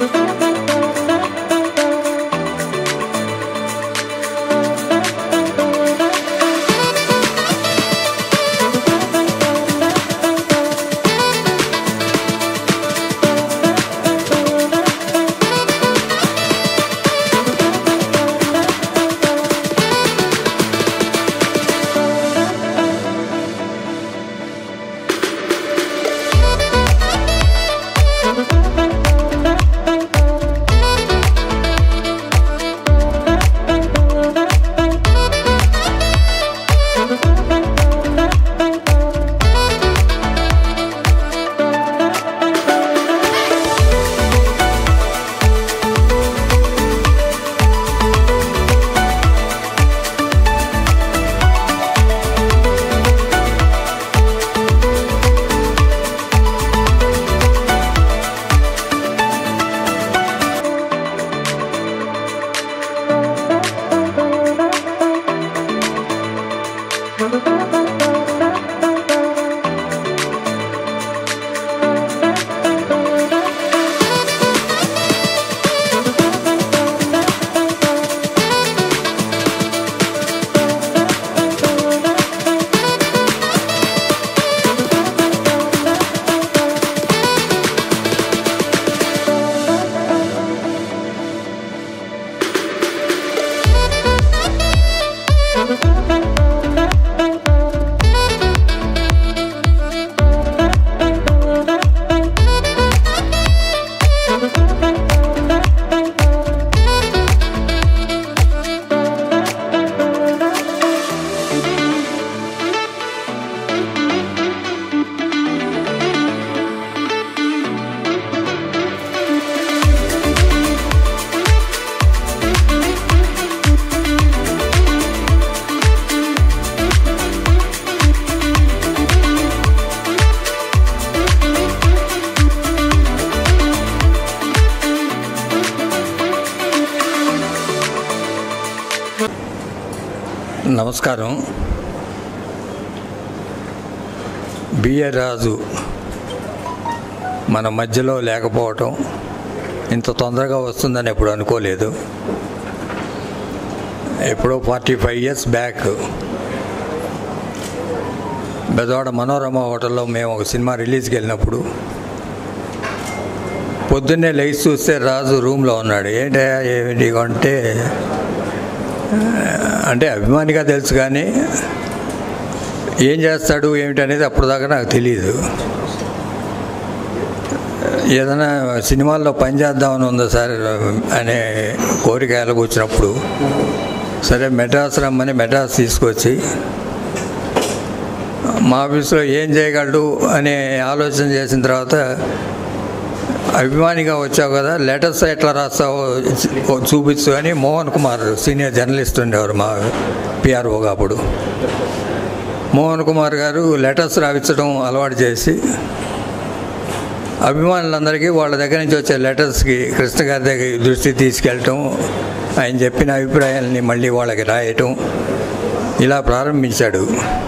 నమస్కారం బిఆర్ రాజు మన మధ్యలో లేకపోవటం ఇంత తొందరగా వస్తుందని ఎప్పుడు అనుకోలేదు ఎప్పుడో forty five years back Bezawada Manorama హోటల్లో మేము ఒక సినిమా రిలీజ్కి వెళ్ళినప్పుడు పొద్దున్నే లేచి చూస్తే రాజు రూమ్లో ఉన్నాడు ఏంటయ్యా ఏమిటి అంటే అంటే అభిమానిగా తెలుసు కానీ ఏం చేస్తాడు ఏమిటి అనేది అప్పటిదాకా నాకు తెలియదు ఏదైనా సినిమాల్లో పని చేద్దామని ఉందా సార్ అనే కోరిక ఎలాగొచ్చినప్పుడు సరే మెడ్రాస్ రమ్మని మెడ్రాస్ తీసుకొచ్చి మా ఆఫీస్లో ఏం చేయగలడు అనే ఆలోచన చేసిన తర్వాత అభిమానిగా వచ్చావు కదా లెటర్స్ ఎట్లా రాస్తావో చూపించు అని మోహన్ కుమార్ సీనియర్ జర్నలిస్ట్ ఉండేవారు మా పిఆర్ఓగా అప్పుడు మోహన్ కుమార్ గారు లెటర్స్ రాయించడం అలవాటు చేసి అభిమానులందరికీ వాళ్ళ దగ్గర నుంచి వచ్చే లెటర్స్కి కృష్ణ గారి దగ్గర దృష్టి తీసుకెళ్ళటం ఆయన చెప్పిన అభిప్రాయాలని మళ్ళీ వాళ్ళకి రాయటం ఇలా ప్రారంభించాడు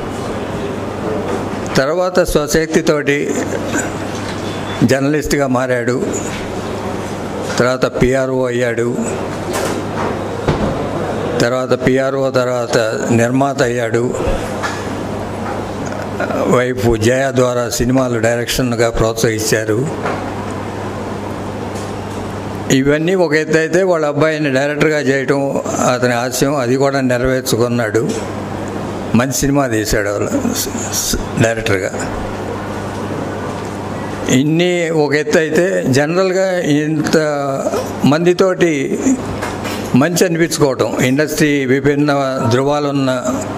తర్వాత స్వశక్తితోటి జర్నలిస్ట్గా మారాడు తర్వాత పిఆర్ఓ అయ్యాడు తర్వాత పిఆర్ఓ తర్వాత నిర్మాత అయ్యాడు వైపు జయ ద్వారా సినిమాలు డైరెక్షన్గా ప్రోత్సహించారు ఇవన్నీ ఒక ఎత్తు అయితే వాళ్ళ అబ్బాయిని డైరెక్టర్గా చేయటం అతని ఆశయం అది కూడా నెరవేర్చుకున్నాడు మంచి సినిమా తీశాడు వాళ్ళు డైరెక్టర్గా ఇన్ని ఒక ఎత్తు అయితే జనరల్గా ఇంత మందితోటి మంచి అనిపించుకోవటం ఇండస్ట్రీ విభిన్న ధృవాలు ఉన్న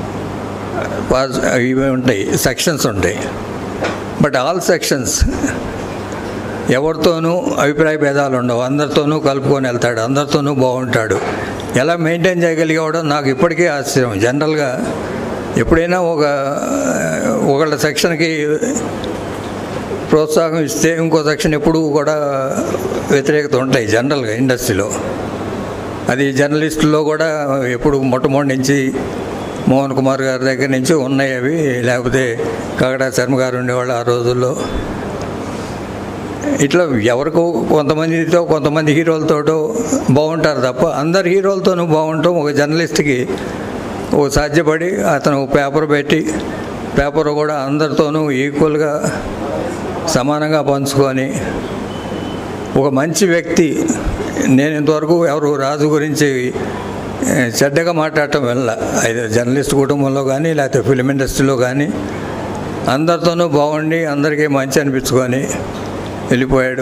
ఇవి ఉంటాయి సెక్షన్స్ ఉంటాయి బట్ ఆల్ సెక్షన్స్ ఎవరితోనూ అభిప్రాయ భేదాలు ఉండవు అందరితోనూ కలుపుకొని వెళ్తాడు అందరితోనూ బాగుంటాడు ఎలా మెయింటైన్ చేయగలిగేవడం నాకు ఇప్పటికీ ఆశ్చర్యం జనరల్గా ఎప్పుడైనా ఒక ఒకళ్ళ సెక్షన్కి ప్రోత్సాహం ఇస్తే ఇంకో సెక్షన్ ఎప్పుడు కూడా వ్యతిరేకత ఉంటాయి జనరల్గా ఇండస్ట్రీలో అది జర్నలిస్టుల్లో కూడా ఎప్పుడు మొట్టమొదటి నుంచి మోహన్ కుమార్ గారి దగ్గర నుంచి ఉన్నాయి అవి లేకపోతే కాకడా శర్మ గారు ఉండేవాళ్ళు ఆ రోజుల్లో ఇట్లా ఎవరికో కొంతమందితో కొంతమంది హీరోలతోటో బాగుంటారు తప్ప అందరు హీరోలతోనూ బాగుంటాం ఒక జర్నలిస్ట్కి ఓ సాధ్యపడి అతను పేపర్ పెట్టి పేపర్ కూడా అందరితోనూ ఈక్వల్గా సమానంగా పంచుకొని ఒక మంచి వ్యక్తి నేను ఇంతవరకు ఎవరు రాజు గురించి ఏ, చెడ్డగా మాట్లాడటం వెళ్ళ అయితే జర్నలిస్ట్ కుటుంబంలో కానీ లేకపోతే ఫిలిం ఇండస్ట్రీలో కానీ అందరితోనూ బాగుండి అందరికీ మంచి అనిపించుకొని వెళ్ళిపోయాడు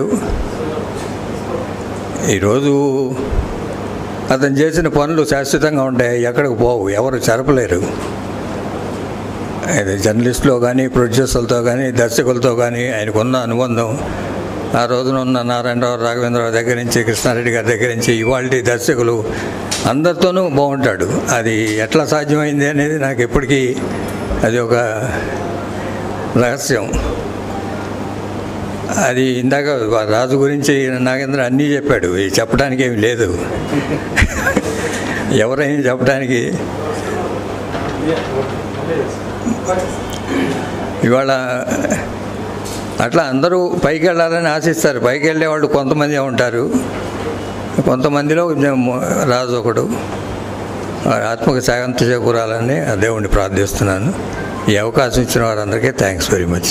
ఈరోజు అతను చేసిన పనులు శాశ్వతంగా ఉంటాయి ఎక్కడికి పోవు ఎవరు చెరపలేరు అది జర్నలిస్టులో కానీ ప్రొడ్యూసర్లతో కానీ దర్శకులతో కానీ ఆయనకున్న అనుబంధం ఆ రోజున ఉన్న నారాయణరావు రాఘవేంద్రరావు దగ్గర నుంచి కృష్ణారెడ్డి గారి దగ్గర నుంచి ఇవాళ దర్శకులు అందరితోనూ బాగుంటాడు అది ఎట్లా సాధ్యమైంది అనేది నాకు ఎప్పటికీ అది ఒక రహస్యం అది ఇందాక రాజు గురించి నాగేంద్ర అన్నీ చెప్పాడు ఇది చెప్పడానికి ఏమి లేదు ఎవరైనా చెప్పడానికి ఇవాళ అట్లా అందరూ పైకి వెళ్ళాలని ఆశిస్తారు పైకి వెళ్ళే వాళ్ళు కొంతమంది ఉంటారు కొంతమందిలో కొంచెం రాజు ఒకడు వారి ఆత్మకు శాంతి చేకూరాలని ఆ దేవుణ్ణి ప్రార్థిస్తున్నాను ఈ అవకాశం ఇచ్చిన వారందరికీ థ్యాంక్స్ వెరీ మచ్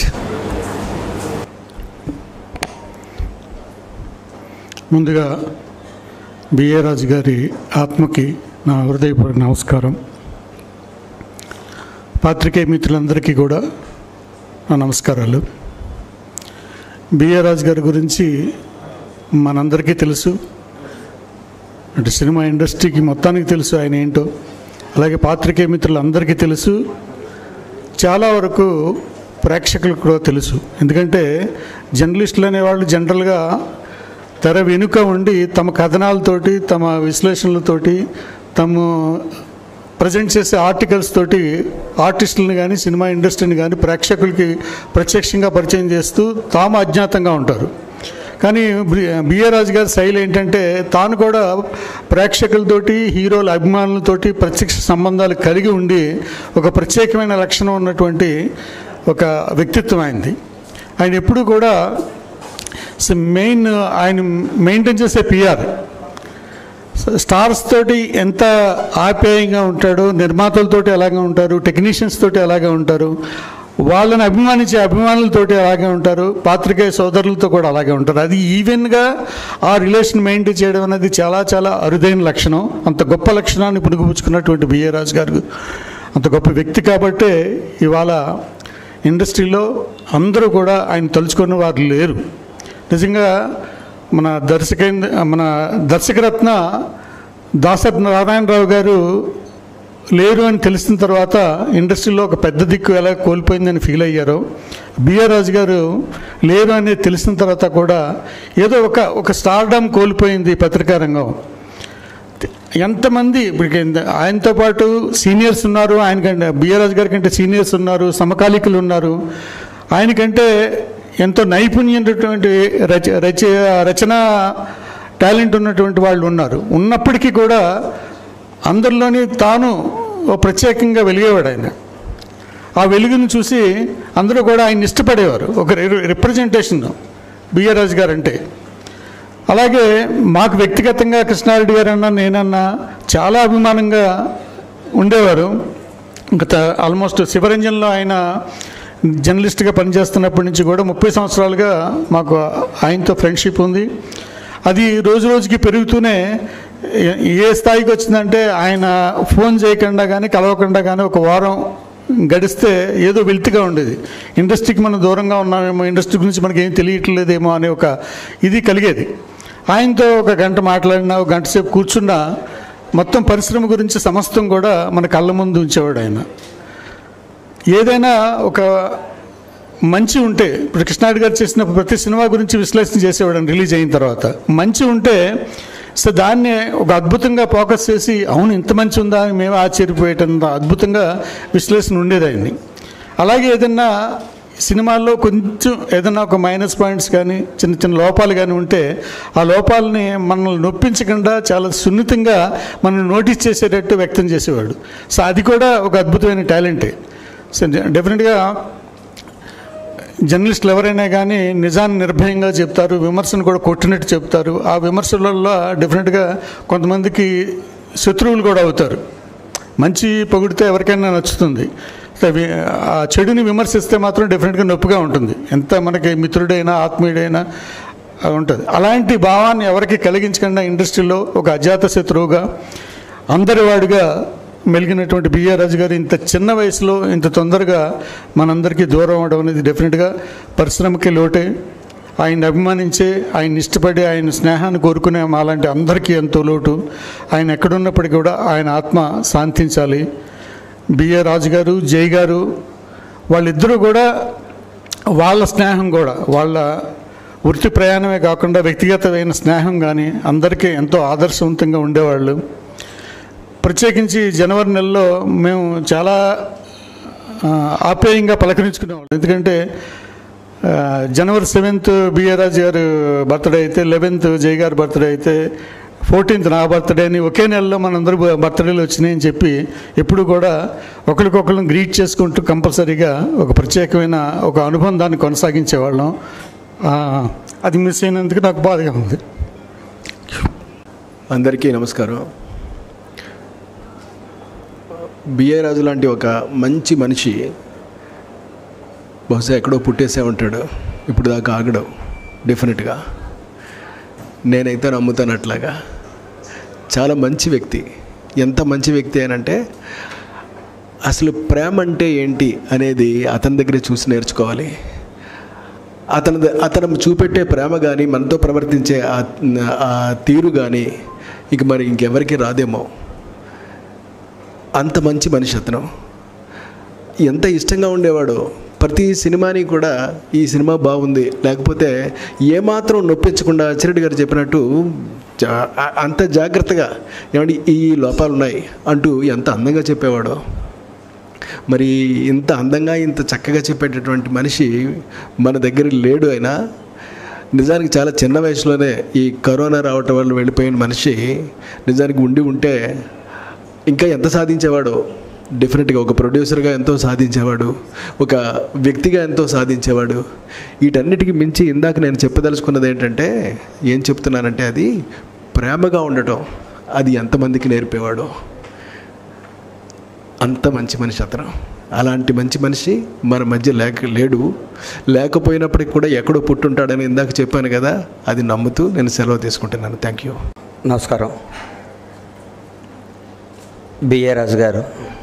ముందుగా బిఏ రాజు గారి ఆత్మకి నా హృదయపూర్వక నమస్కారం పాత్రికేయ మిత్రులందరికీ కూడా నా నమస్కారాలు బిఏ రాజు గారి గురించి మనందరికీ తెలుసు అంటే సినిమా ఇండస్ట్రీకి మొత్తానికి తెలుసు ఆయన ఏంటో అలాగే పాత్రికేయ మిత్రులందరికీ తెలుసు చాలా వరకు ప్రేక్షకులకు కూడా తెలుసు ఎందుకంటే జర్నలిస్టులు అనేవాళ్ళు జనరల్గా తెర వెనుక ఉండి తమ కథనాలతోటి తమ విశ్లేషణలతోటి తమ ప్రజెంట్ చేసే ఆర్టికల్స్ తోటి ఆర్టిస్టులను కానీ సినిమా ఇండస్ట్రీని కానీ ప్రేక్షకులకి ప్రత్యక్షంగా పరిచయం చేస్తూ తాము అజ్ఞాతంగా ఉంటారు కానీ బిఏ రాజు గారి శైలి ఏంటంటే తాను కూడా ప్రేక్షకులతోటి హీరోల అభిమానులతోటి ప్రత్యక్ష సంబంధాలు కలిగి ఉండి ఒక ప్రత్యేకమైన లక్షణం ఉన్నటువంటి ఒక వ్యక్తిత్వం ఆయనది ఆయన ఎప్పుడు కూడా మెయిన్ ఆయన మెయింటైన్ చేసే పిఆర్ స్టార్స్ తోటి ఎంత ఆప్యాయంగా ఉంటాడో నిర్మాతలతోటి ఎలాగా ఉంటారు టెక్నీషియన్స్ తోటి ఎలాగా ఉంటారు వాళ్ళని అభిమానించే అభిమానులతోటి అలాగే ఉంటారు పాత్రికేయ సోదరులతో కూడా అలాగే ఉంటారు అది ఈవెన్గా ఆ రిలేషన్ మెయింటైన్ చేయడం అనేది చాలా చాలా అరుదైన లక్షణం అంత గొప్ప లక్షణాన్ని పుణుకుపుచ్చుకున్నటువంటి బిఏ రాజు గారు అంత గొప్ప వ్యక్తి కాబట్టే ఇవాళ ఇండస్ట్రీలో అందరూ కూడా ఆయన తలుచుకున్న వారు లేరు నిజంగా మన దర్శకేంద్ర మన దర్శకరత్న దాసరి నారాయణరావు గారు లేరు అని తెలిసిన తర్వాత ఇండస్ట్రీలో ఒక పెద్ద దిక్కు ఎలా కోల్పోయిందని ఫీల్ అయ్యారో బిఆర్ రాజు గారు లేరు అనేది తెలిసిన తర్వాత కూడా ఏదో ఒక ఒక స్టార్డమ్ కోల్పోయింది పత్రికా రంగం ఎంతమంది ఇప్పుడు ఎంత- ఆయనతో పాటు సీనియర్స్ ఉన్నారు ఆయనకంటే బిఆర్ రాజు గారి కంటే సీనియర్స్ ఉన్నారు సమకాలీకులు ఉన్నారు ఆయనకంటే ఎంతో నైపుణ్యమైనటువంటి రచ రచ రచన టాలెంట్ ఉన్నటువంటి వాళ్ళు ఉన్నారు ఉన్నప్పటికీ కూడా అందరిలోని తాను ఓ ప్రత్యేకంగా వెలిగేవాడు ఆయన ఆ వెలుగును చూసి అందరూ కూడా ఆయన ఇష్టపడేవారు ఒక రిప్రజెంటేషన్ బిఆర్ రాజు గారు అంటే అలాగే మాకు వ్యక్తిగతంగా కృష్ణారెడ్డి గారన్నా నేనన్నా చాలా అభిమానంగా ఉండేవారు గత ఆల్మోస్ట్ శివరంజన్లో ఆయన జర్నలిస్ట్గా పనిచేస్తున్నప్పటి నుంచి కూడా ముప్పై సంవత్సరాలుగా మాకు ఆయనతో ఫ్రెండ్షిప్ ఉంది అది రోజు రోజుకి పెరుగుతూనే ఏ- ఏ స్థాయికి వచ్చిందంటే ఆయన ఫోన్ చేయకుండా కానీ కలవకుండా కానీ ఒక వారం గడిస్తే ఏదో వెల్తిగా ఉండేది ఇండస్ట్రీకి మనం దూరంగా ఉన్నామేమో ఇండస్ట్రీ గురించి మనకి ఏం తెలియట్లేదేమో అనే ఒక ఇది కలిగేది ఆయనతో ఒక గంట మాట్లాడినా ఒక గంట సేపు కూర్చున్నా మొత్తం పరిశ్రమ గురించి సమస్తం కూడా మన కళ్ళ ముందు ఉంచేవాడు ఆయన ఏదైనా ఒక మంచి ఉంటే ఇప్పుడు కృష్ణారెడ్డి గారు చేసిన ప్రతి సినిమా గురించి విశ్లేషణ చేసేవాడు రిలీజ్ అయిన తర్వాత మంచి ఉంటే సో దాన్ని ఒక అద్భుతంగా ఫోకస్ చేసి అవును ఇంత మంచి ఉందా అని మేము ఆశ్చర్యపోయేటంత అద్భుతంగా విశ్లేషణ ఉండేది ఆయన్ని అలాగే ఏదన్నా సినిమాల్లో కొంచెం ఏదైనా ఒక మైనస్ పాయింట్స్ కానీ చిన్న చిన్న లోపాలు కానీ ఉంటే ఆ లోపాలని మనల్ని నొప్పించకుండా చాలా సున్నితంగా మనం నోటీస్ చేసేటట్టు వ్యక్తం చేసేవాడు సో అది కూడా ఒక అద్భుతమైన టాలెంటే సో డెఫినెట్గా జర్నలిస్టులు ఎవరైనా కానీ నిజాన్ని నిర్భయంగా చెప్తారు విమర్శను కూడా కొట్టినట్టు చెప్తారు ఆ విమర్శలలో డెఫినెట్గా కొంతమందికి శత్రువులు కూడా అవుతారు మంచి పొగిడితే ఎవరికైనా నచ్చుతుంది సో వి- ఆ చెడుని విమర్శిస్తే మాత్రం డెఫినెట్గా నొప్పిగా ఉంటుంది ఎంత మనకి మిత్రుడైనా ఆత్మీయుడైనా ఆ, ఉంటుంది అలాంటి భావాన్ని ఎవరికి కలిగించకుండా ఇండస్ట్రీలో ఒక అజాత శత్రువుగా అందరి వాడిగా మెలిగినటువంటి బిఆర్ రాజు గారు ఇంత చిన్న వయసులో ఇంత తొందరగా మనందరికీ దూరం అవడం అనేది డెఫినెట్గా పరిశ్రమకి లోటే ఆయన అభిమానించే ఆయన ఇష్టపడి ఆయన స్నేహాన్ని కోరుకునే మాలాంటి అందరికీ ఎంతో లోటు ఆయన ఎక్కడున్నప్పటికీ కూడా ఆయన ఆత్మ శాంతించాలి బిఏ రాజు గారు జై గారు వాళ్ళిద్దరూ కూడా వాళ్ళ స్నేహం కూడా వాళ్ళ వృత్తి ప్రయాణమే కాకుండా వ్యక్తిగతమైన స్నేహం కానీ అందరికీ ఎంతో ఆదర్శవంతంగా ఉండేవాళ్ళు ప్రత్యేకించి జనవరి నెలలో మేము చాలా ఆ, ఆప్యాయంగా పలకరించుకునేవాళ్ళం ఎందుకంటే ఆ, జనవరి సెవెంత్ బిఆర్ రాజు గారు బర్త్డే అయితే లెవెన్త్ జై గారి బర్త్డే అయితే ఫోర్టీన్త్ నా బర్త్డే అని ఒకే నెలలో మనందరూ బర్త్డేలు వచ్చినాయని చెప్పి ఎప్పుడు కూడా ఒకరికొకరిని గ్రీట్ చేసుకుంటూ కంపల్సరీగా ఒక ప్రత్యేకమైన ఒక అనుబంధాన్ని కొనసాగించేవాళ్ళం ఆ, అది మిస్ అయినందుకు నాకు బాధగా ఉంది అందరికీ నమస్కారం బిఏ రాజు లాంటి ఒక మంచి మనిషి బహుశా ఎక్కడో పుట్టేసే ఉంటాడు ఇప్పుడు దాకా ఆగడం డెఫినెట్గా నేనైతే నమ్ముతాను అట్లాగా చాలా మంచి వ్యక్తి ఎంత మంచి వ్యక్తి అనంటే అసలు ప్రేమ అంటే ఏంటి అనేది అతని దగ్గరే చూసి నేర్చుకోవాలి అతను అతను చూపెట్టే ప్రేమ కానీ మనతో ప్రవర్తించే ఆ- ఆ తీరు కానీ ఇక మరి ఇంకెవరికి రాదేమో అంత మంచి మనిషి అతను ఎంత ఇష్టంగా ఉండేవాడో ప్రతి సినిమాని కూడా ఈ సినిమా బాగుంది లేకపోతే ఏమాత్రం నొప్పించకుండా అచ్చిరెడ్డి గారు చెప్పినట్టు జా- ఆ- అంత జాగ్రత్తగా ఏమంటే ఈ లోపాలు ఉన్నాయి అంటూ ఎంత అందంగా చెప్పేవాడో మరి ఇంత అందంగా ఇంత చక్కగా చెప్పేటటువంటి మనిషి మన దగ్గర లేడు అయినా నిజానికి చాలా చిన్న వయసులోనే ఈ కరోనా రావటం వల్ల వెళ్ళిపోయిన మనిషి నిజానికి ఉండి ఉంటే ఇంకా ఎంత సాధించేవాడో డెఫినెట్గా ఒక ప్రొడ్యూసర్గా ఎంతో సాధించేవాడు ఒక వ్యక్తిగా ఎంతో సాధించేవాడు వీటన్నిటికీ మించి ఇందాక నేను చెప్పదలుచుకున్నది ఏంటంటే ఏం చెప్తున్నానంటే అది ప్రేమగా ఉండటం అది ఎంతమందికి నేర్పేవాడో అంత మంచి మనిషి అతను అలాంటి మంచి మనిషి మన మధ్య లేక లేడు లేకపోయినప్పటికి కూడా ఎక్కడో పుట్టుంటాడని ఇందాక చెప్పాను కదా అది నమ్ముతూ నేను సెలవు తీసుకుంటున్నాను థ్యాంక్ యూ నమస్కారం బిఏ రాజు గారు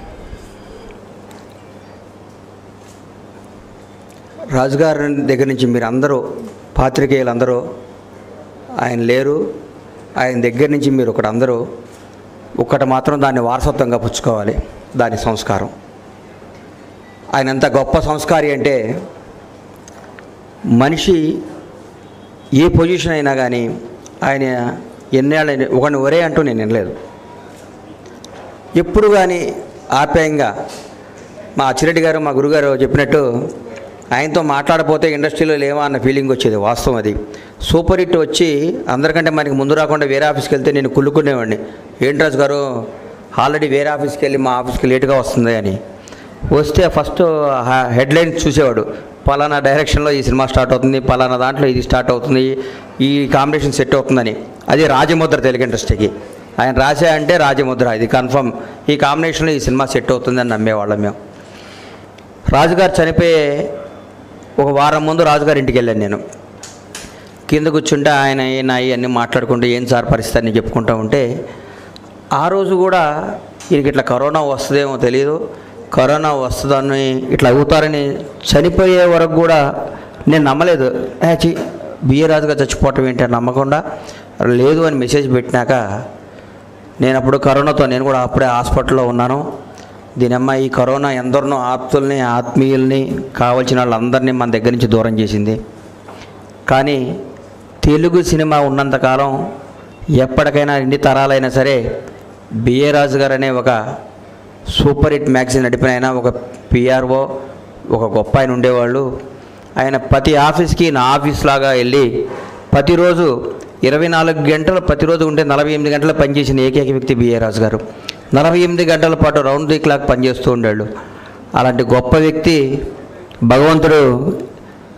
రాజుగారి దగ్గర నుంచి మీరు అందరూ పాత్రికేయులందరూ ఆయన లేరు ఆయన దగ్గర నుంచి మీరు ఒకటి అందరూ ఒక్కటి మాత్రం దాన్ని వారసత్వంగా పుచ్చుకోవాలి దాని సంస్కారం ఆయన ఎంత గొప్ప సంస్కారి అంటే మనిషి ఏ పొజిషన్ అయినా కానీ ఆయన ఎన్నేళ్ళ ఒకరిని ఒరే అంటూ నేను వినలేదు ఎప్పుడు కానీ ఆప్యాయంగా మా అచ్చిరెడ్డి గారు మా గురుగారు చెప్పినట్టు ఆయనతో మాట్లాడపోతే ఇండస్ట్రీలో లేవా అన్న ఫీలింగ్ వచ్చేది వాస్తవం అది సూపర్ హిట్ వచ్చి అందరికంటే మనకి ముందు రాకుండా వేరే ఆఫీస్కి వెళ్తే నేను కుళ్ళుకునేవాడిని ఏంట్రాజు గారు ఆల్రెడీ వేరే ఆఫీస్కి వెళ్ళి మా ఆఫీస్కి లేట్గా వస్తుంది అని వస్తే ఫస్ట్ హెడ్లైన్స్ చూసేవాడు పలానా డైరెక్షన్లో ఈ సినిమా స్టార్ట్ అవుతుంది పలానా దాంట్లో ఇది స్టార్ట్ అవుతుంది ఈ కాంబినేషన్ సెట్ అవుతుందని అది రాజముద్ర తెలుగు ఇండస్ట్రీకి ఆయన రాసా అంటే రాజముద్ర ఇది కన్ఫర్మ్ ఈ కాంబినేషన్లో ఈ సినిమా సెట్ అవుతుందని నమ్మేవాళ్ళం మేము రాజుగారు చనిపోయే ఒక వారం ముందు రాజుగారి ఇంటికి వెళ్ళాను నేను కింద కూర్చుంటే ఆయన ఈయన ఇవన్నీ మాట్లాడుకుంటూ ఏం సార్ పరిస్థితి అని చెప్పుకుంటూ ఉంటే ఆ రోజు కూడా వీరికి ఇట్లా కరోనా వస్తుందేమో తెలియదు కరోనా వస్తుందని ఇట్లా అవుతారని చనిపోయే వరకు కూడా నేను నమ్మలేదు చి బిఏ రాజుగా చచ్చిపోవటం ఏంటి అని నమ్మకుండా లేదు అని మెసేజ్ పెట్టినాక నేను అప్పుడు కరోనాతో నేను కూడా అప్పుడే హాస్పిటల్లో ఉన్నాను దీనమ్మ ఈ కరోనా ఎందరినో ఆప్తుల్ని ఆత్మీయుల్ని కావలసిన వాళ్ళందరినీ మన దగ్గర నుంచి దూరం చేసింది కానీ తెలుగు సినిమా ఉన్నంతకాలం ఎప్పటికైనా ఎన్ని తరాలైనా సరే బిఏ రాజు గారు అనే ఒక సూపర్ హిట్ మ్యాగజైన్ నడిపిన ఆయన ఒక పిఆర్ఓ ఒక గొప్ప ఆయన ఉండేవాళ్ళు ఆయన ప్రతి ఆఫీస్కి నా ఆఫీస్ లాగా వెళ్ళి ప్రతిరోజు ఇరవై నాలుగు గంటలు ప్రతిరోజు ఉంటే నలభై ఎనిమిది గంటలు పనిచేసిన ఏకైక వ్యక్తి బిఏ రాజు గారు నలభై ఎనిమిది గంటల పాటు రౌండ్ ది క్లాక్ పనిచేస్తూ ఉండాడు అలాంటి గొప్ప వ్యక్తి భగవంతుడు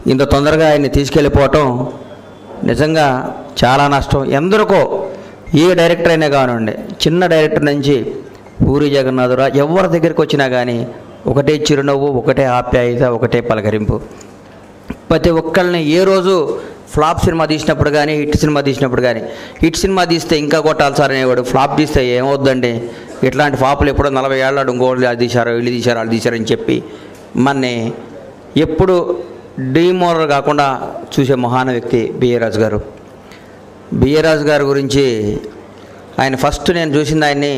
ఇంత తొందరగా ఆయన్ని తీసుకెళ్ళిపోవటం నిజంగా చాలా నష్టం ఎందరికో ఏ డైరెక్టర్ అయినా కానివ్వండి చిన్న డైరెక్టర్ నుంచి పూరి జగన్నాథరావు ఎవరి దగ్గరికి వచ్చినా కానీ ఒకటే చిరునవ్వు ఒకటే ఆప్యాయత ఒకటే పలకరింపు ప్రతి ఒక్కళ్ళని ఏ రోజు ఫ్లాప్ సినిమా తీసినప్పుడు కానీ హిట్ సినిమా తీసినప్పుడు కానీ హిట్ సినిమా తీస్తే ఇంకా కొట్టాలి సార్ అనేవాడు ఫ్లాప్ తీస్తే ఏమవుద్దండి ఇట్లాంటి ఫ్లాపులు ఎప్పుడో నలభై ఏళ్ళ ఇంకోళ్ళు అది తీశారు వీళ్ళు తీశారు వాళ్ళు తీశారని చెప్పి మన్ని ఎప్పుడు డీమోరల్ కాకుండా చూసే మహాన వ్యక్తి బిఏ రాజు గారు బిఏ రాజు గారి గురించి ఆయన ఫస్ట్ నేను చూసింది ఆయన్ని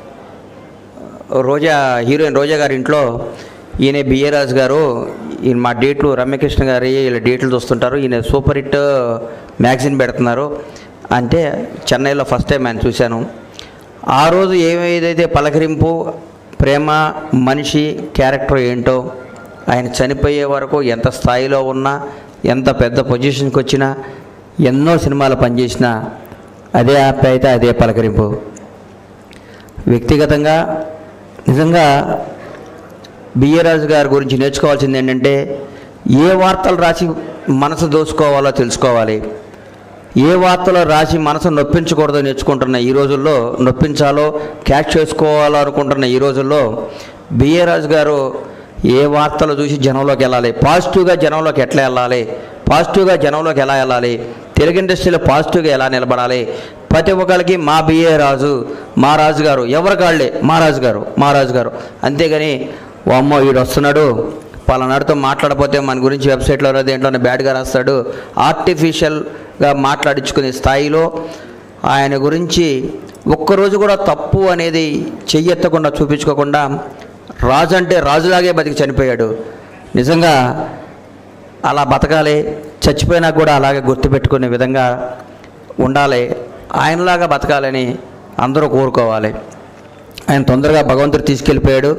రోజా హీరోయిన్ రోజా గారి ఇంట్లో ఈయన బిఏ రాజు గారు ఈయన మా డేట్లు రమ్యకృష్ణ గారి వీళ్ళ డేట్లు చూస్తుంటారు ఈయన సూపర్ హిట్ మ్యాగజిన్ పెడుతున్నారు అంటే చెన్నైలో ఫస్ట్ టైం ఆయన చూశాను ఆ రోజు ఏదైతే పలకరింపు ప్రేమ మనిషి క్యారెక్టర్ ఏంటో ఆయన చనిపోయే వరకు ఎంత స్థాయిలో ఉన్నా ఎంత పెద్ద పొజిషన్కి వచ్చినా ఎన్నో సినిమాలు పనిచేసినా అదే ఆప్యాయత అదే పలకరింపు వ్యక్తిగతంగా నిజంగా బిఏ రాజు గారి గురించి నేర్చుకోవాల్సింది ఏంటంటే ఏ వార్తలు రాసి మనసు దోసుకోవాలో తెలుసుకోవాలి ఏ వార్తలు రాసి మనసు నొప్పించకూడదో నేర్చుకుంటున్న ఈ రోజుల్లో నొప్పించాలో క్యాచ్ చేసుకోవాలో అనుకుంటున్న ఈ రోజుల్లో బిఏ రాజు గారు ఏ వార్తలు చూసి జనంలోకి వెళ్ళాలి పాజిటివ్గా జనంలోకి ఎట్లా వెళ్ళాలి పాజిటివ్గా జనంలోకి ఎలా వెళ్ళాలి తెలుగు ఇండస్ట్రీలో పాజిటివ్గా ఎలా నిలబడాలి ప్రతి ఒక్కరికి మా బిఏ రాజు మా రాజు గారు ఎవరి కాళ్ళే మా రాజు గారు మా రాజు గారు అంతేగాని ఓ అమ్మో వీడు వస్తున్నాడు పలానాడితో మాట్లాడపోతే మన గురించి వెబ్సైట్లో దేంట్లోనే బ్యాడ్గా రాస్తాడు ఆర్టిఫిషియల్గా మాట్లాడించుకునే స్థాయిలో ఆయన గురించి ఒక్కరోజు కూడా తప్పు అనేది చెయ్యెత్తకుండా చూపించుకోకుండా రాజు అంటే రాజులాగే బతికి చనిపోయాడు నిజంగా అలా బతకాలి చచ్చిపోయినా కూడా అలాగే గుర్తుపెట్టుకునే విధంగా ఉండాలి ఆయనలాగా బతకాలని అందరూ కోరుకోవాలి ఆయన తొందరగా భగవంతుడు తీసుకెళ్ళిపోయాడు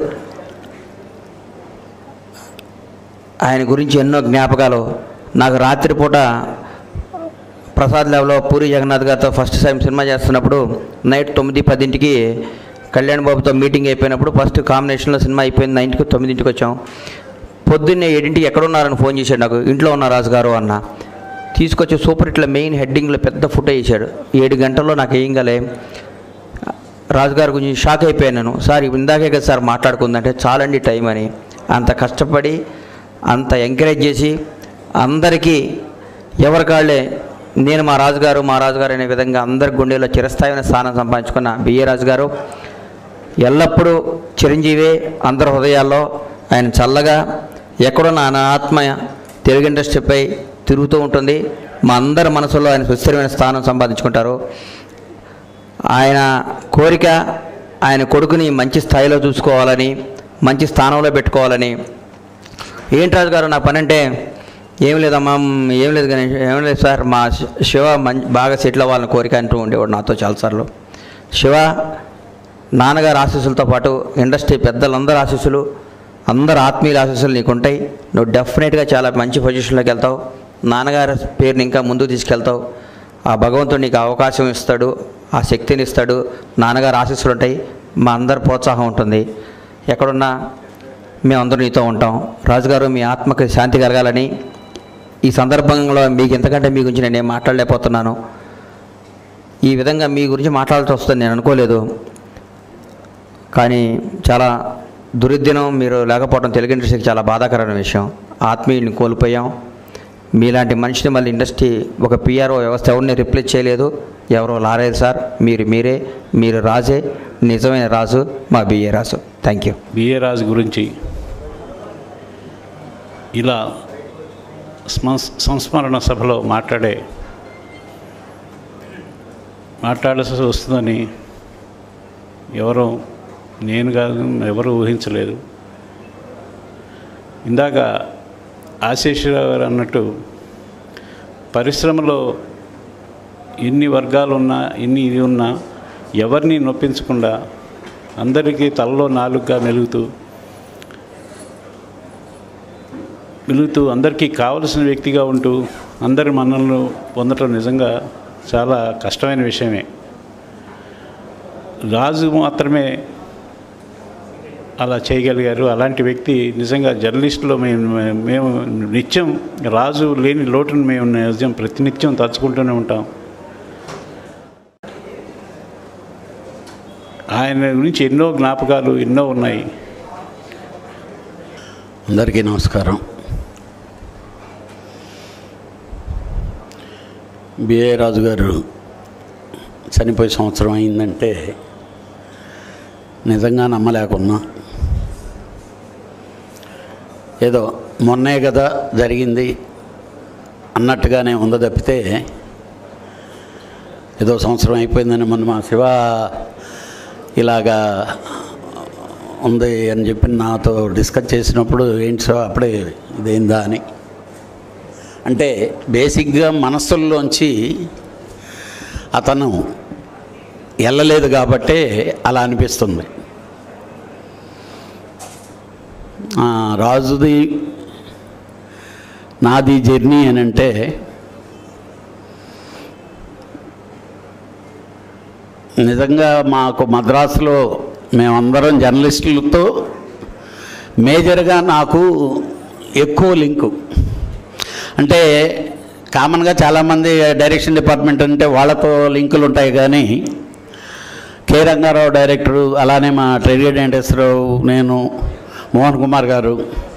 ఆయన గురించి ఎన్నో జ్ఞాపకాలు నాకు రాత్రిపూట ప్రసాద్ లేవలో పూరి జగన్నాథ్ గారితో ఫస్ట్ టైం సినిమా చేస్తున్నప్పుడు నైట్ తొమ్మిది పదింటికి కళ్యాణ్ బాబుతో మీటింగ్ అయిపోయినప్పుడు ఫస్ట్ కాంబినేషన్లో సినిమా అయిపోయింది నైన్కి తొమ్మిదింటికి వచ్చాం పొద్దున్నే ఏడింటికి ఎక్కడున్నారని ఫోన్ చేశాడు నాకు ఇంట్లో ఉన్న రాజుగారు అన్న తీసుకొచ్చి సూపర్ హిట్లో మెయిన్ హెడ్డింగ్లో పెద్ద ఫుట్ వేసాడు ఏడు గంటల్లో నాకు ఏం గలే రాజుగారి గురించి షాక్ అయిపోయాను నేను సార్ ఇందాకే కదా సార్ మాట్లాడుకుందంటే చాలండి టైం అని అంత కష్టపడి అంత ఎంకరేజ్ చేసి అందరికీ ఎవరి కాళ్ళే నేను మా రాజుగారు మా రాజుగారు అనే విధంగా అందరి గుండెలో చిరస్థాయిన స్థానం సంపాదించుకున్న బిఏ రాజు గారు ఎల్లప్పుడూ చిరంజీవే అందరి హృదయాల్లో ఆయన చల్లగా ఎక్కడున్న ఆయన ఆత్మ తెలుగు ఇండస్ట్రీపై తిరుగుతూ ఉంటుంది మా అందరి మనసులో ఆయన సుస్థిరమైన స్థానం సంపాదించుకుంటారు ఆయన కోరిక ఆయన కొడుకుని మంచి స్థాయిలో చూసుకోవాలని మంచి స్థానంలో పెట్టుకోవాలని ఏంటి రాజు గారు నా పని అంటే ఏం లేదమ్మా మ్, ఏం లేదు కానీ ఏం లేదు సార్ మా శి- శివ మంచి బాగా సెటిల్ అవ్వాలని కోరిక అంటూ ఉండేవాడు నాతో చాలాసార్లు శివ నాన్నగారి ఆశీస్సులతో పాటు ఇండస్ట్రీ పెద్దలందరి ఆశీస్సులు అందరు ఆత్మీయుల ఆశీస్సులు నీకు ఉంటాయి నువ్వు డెఫినెట్గా చాలా మంచి పొజిషన్లోకి వెళ్తావు నాన్నగారి పేరుని ఇంకా ముందుకు తీసుకెళ్తావు ఆ భగవంతుడు నీకు అవకాశం ఇస్తాడు ఆ శక్తిని ఇస్తాడు నాన్నగారు ఆశీస్సులు ఉంటాయి మా అందరి ప్రోత్సాహం ఉంటుంది ఎక్కడున్నా మేమందరం నీతో ఉంటాం రాజుగారు మీ ఆత్మకి శాంతి కలగాలని ఈ సందర్భంలో మీకు ఎంతకంటే మీ గురించి నేను ఏం మాట్లాడలేకపోతున్నాను ఈ విధంగా మీ గురించి మాట్లాడాల్సి వస్తుంది నేను అనుకోలేదు కానీ చాలా దుర్దినం మీరు లేకపోవడం తెలుగు ఇండస్ట్రీకి చాలా బాధాకరమైన విషయం ఆత్మీయుని కోల్పోయాం మీలాంటి మనిషిని మళ్ళీ ఇండస్ట్రీ ఒక పిఆర్ఓ వ్యవస్థ ఎవరిని రిప్లేస్ చేయలేదు ఎవరో లారేది సార్ మీరు మీరే మీరు రాజే నిజమైన రాజు మా B A Raju thank you B A Raju గురించి ఇలా స్మస్- సంస్మరణ సభలో మాట్లాడే మాట్లాడాల్సి వస్తుందని ఎవరు నేను కాదు ఎవరు ఊహించలేదు ఇందాక ఆశీష్రావు గారు అన్నట్టు పరిశ్రమలో ఎన్ని వర్గాలు ఉన్నా ఎన్ని ఇది ఉన్నా ఎవరిని నొప్పించకుండా అందరికీ తలలో నాలుగుగా మెలుగుతూ వెలుగుతూ అందరికీ కావలసిన వ్యక్తిగా ఉంటూ అందరి మన్నలను పొందటం నిజంగా చాలా కష్టమైన విషయమే రాజు మాత్రమే అలా చేయగలిగారు అలాంటి వ్యక్తి నిజంగా జర్నలిస్టులో మేము మేము నిత్యం రాజు లేని లోటును మేము నిజం ప్రతినిత్యం తలుచుకుంటూనే ఉంటాం ఆయన గురించి ఎన్నో జ్ఞాపకాలు ఎన్నో ఉన్నాయి అందరికీ నమస్కారం బిఏ రాజు గారు చనిపోయి సంవత్సరం అయిందంటే నిజంగా నమ్మలేకున్నా ఏదో మొన్నే కదా జరిగింది అన్నట్టుగానే ఉంద తప్పితే ఏదో సంవత్సరం అయిపోయిందని మొన్న మా శివ ఇలాగా ఉంది అని చెప్పి నాతో డిస్కస్ చేసినప్పుడు ఏంటి సో అప్పుడే ఇదేందా అని అంటే బేసిక్గా మనస్సుల్లోంచి అతను వెళ్ళలేదు కాబట్టే అలా అనిపిస్తుంది ఆ, రాజుది నాది జర్నీ అని అంటే నిజంగా మాకు మద్రాసులో మేమందరం జర్నలిస్టులతో మేజర్గా నాకు ఎక్కువ లింకు అంటే కామన్గా చాలామంది డైరెక్షన్ డిపార్ట్మెంట్ అంటే వాళ్ళతో లింకులు ఉంటాయి కానీ కె రంగారావు డైరెక్టరు అలానే మా ట్రెజరీ వెంకటేశ్వరరావు నేను మోహన్ కుమార్ గారు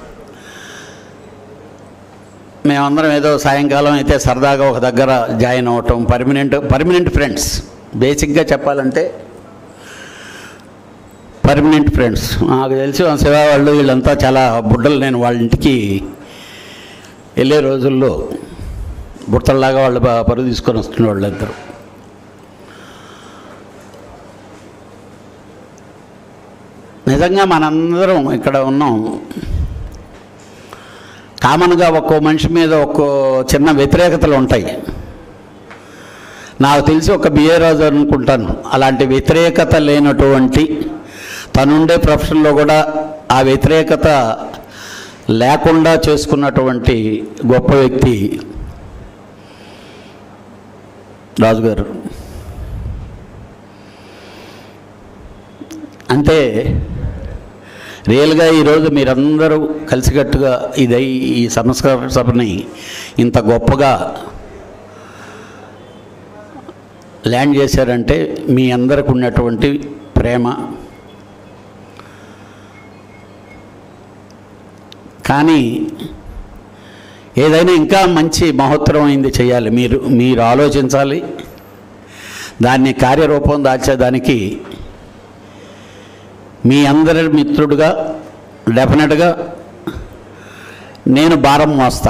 మేమందరం ఏదో సాయంకాలం అయితే సరదాగా ఒక దగ్గర జాయిన్ అవ్వటం పర్మనెంట్ పర్మనెంట్ ఫ్రెండ్స్ బేసిక్గా చెప్పాలంటే పర్మనెంట్ ఫ్రెండ్స్ నాకు తెలిసి మా శివ వాళ్ళు వీళ్ళంతా చాలా బుడ్డలు నేను వాళ్ళ ఇంటికి వెళ్ళే రోజుల్లో బుట్టల్లాగా వాళ్ళు బా- పరుగు తీసుకొని వస్తున్న వాళ్ళిద్దరు నిజంగా మనందరం ఇక్కడ ఉన్నాం కామన్గా ఒక్కో మనిషి మీద ఒక్కో చిన్న వ్యతిరేకతలు ఉంటాయి నాకు తెలిసి ఒక బిఏ రాజు అనుకుంటాను అలాంటి వ్యతిరేకత లేనటువంటి తనుండే ప్రొఫెషన్లో కూడా ఆ వ్యతిరేకత లేకుండా చేసుకున్నటువంటి గొప్ప వ్యక్తి రాజుగారు అంటే రియల్గా ఈరోజు మీరందరూ కలిసికట్టుగా ఇదై ఈ సంస్కార సభని ఇంత గొప్పగా ల్యాండ్ చేశారంటే మీ అందరికి ఉన్నటువంటి ప్రేమ కానీ ఏదైనా ఇంకా మంచి మహోత్తరమైంది చేయాలి మీరు మీరు ఆలోచించాలి దాన్ని కార్యరూపం దాల్చేదానికి మీ అందరి మిత్రుడుగా డెఫినెట్గా నేను భారం మోస్తా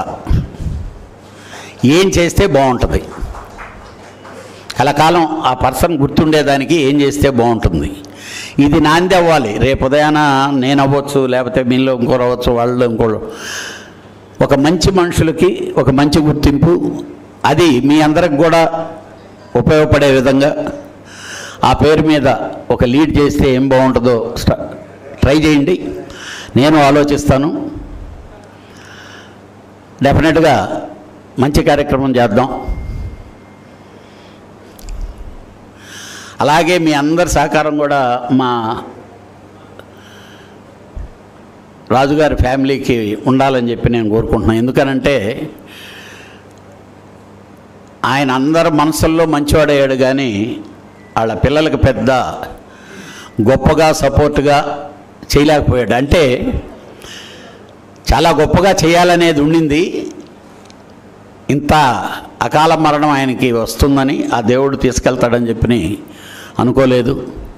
ఏం చేస్తే బాగుంటుంది కలకాలం ఆ పర్సన్ గుర్తుండేదానికి ఏం చేస్తే బాగుంటుంది ఇది నాంది అవ్వాలి రేపు ఉదయాన నేను అవ్వచ్చు లేకపోతే మీలో ఇంకోరు అవ్వచ్చు వాళ్ళు ఇంకోరు ఒక మంచి మనుషులకి ఒక మంచి గుర్తింపు అది మీ అందరికి కూడా ఉపయోగపడే విధంగా ఆ పేరు మీద ఒక లీడ్ చేస్తే ఏం బాగుంటుందో స్ట- ట్రై చేయండి నేను ఆలోచిస్తాను డెఫినెట్గా మంచి కార్యక్రమం చేద్దాం అలాగే మీ అందరి సహకారం కూడా మా రాజుగారి ఫ్యామిలీకి ఉండాలని చెప్పి నేను కోరుకుంటున్నాను ఎందుకనంటే ఆయన అందరి మనసుల్లో మంచివాడయ్యాడు కానీ వాళ్ళ పిల్లలకి పెద్ద గొప్పగా సపోర్ట్గా చేయలేకపోయాడు అంటే చాలా గొప్పగా చేయాలనేది ఉండింది ఇంత అకాల మరణం ఆయనకి వస్తుందని ఆ దేవుడు తీసుకెళ్తాడని చెప్పి అనుకోలేదు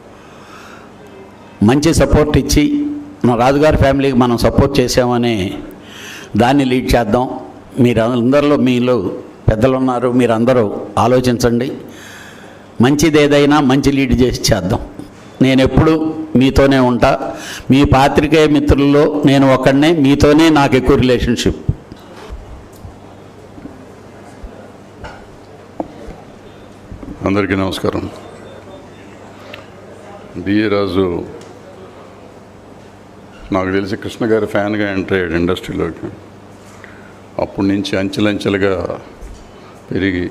మంచి సపోర్ట్ ఇచ్చి మన రాజుగారి ఫ్యామిలీకి మనం సపోర్ట్ చేసామని దాన్ని లీడ్ చేద్దాం మీరు అందరిలో మీలో పెద్దలు ఉన్నారు మీరందరూ ఆలోచించండి మంచిది ఏదైనా మంచి లీడ్ చేసి చేద్దాం నేను ఎప్పుడు మీతోనే ఉంటా మీ పాత్రికేయ మిత్రుల్లో నేను ఒకడినే మీతోనే నాకు ఎక్కువ రిలేషన్షిప్ అందరికీ నమస్కారం బిఏ రాజు నాకు తెలిసి కృష్ణ గారి ఫ్యాన్గా ఎంటర్ అయ్యాడు ఇండస్ట్రీలోకి అప్పటి నుంచి అంచెలంచెలుగా పెరిగి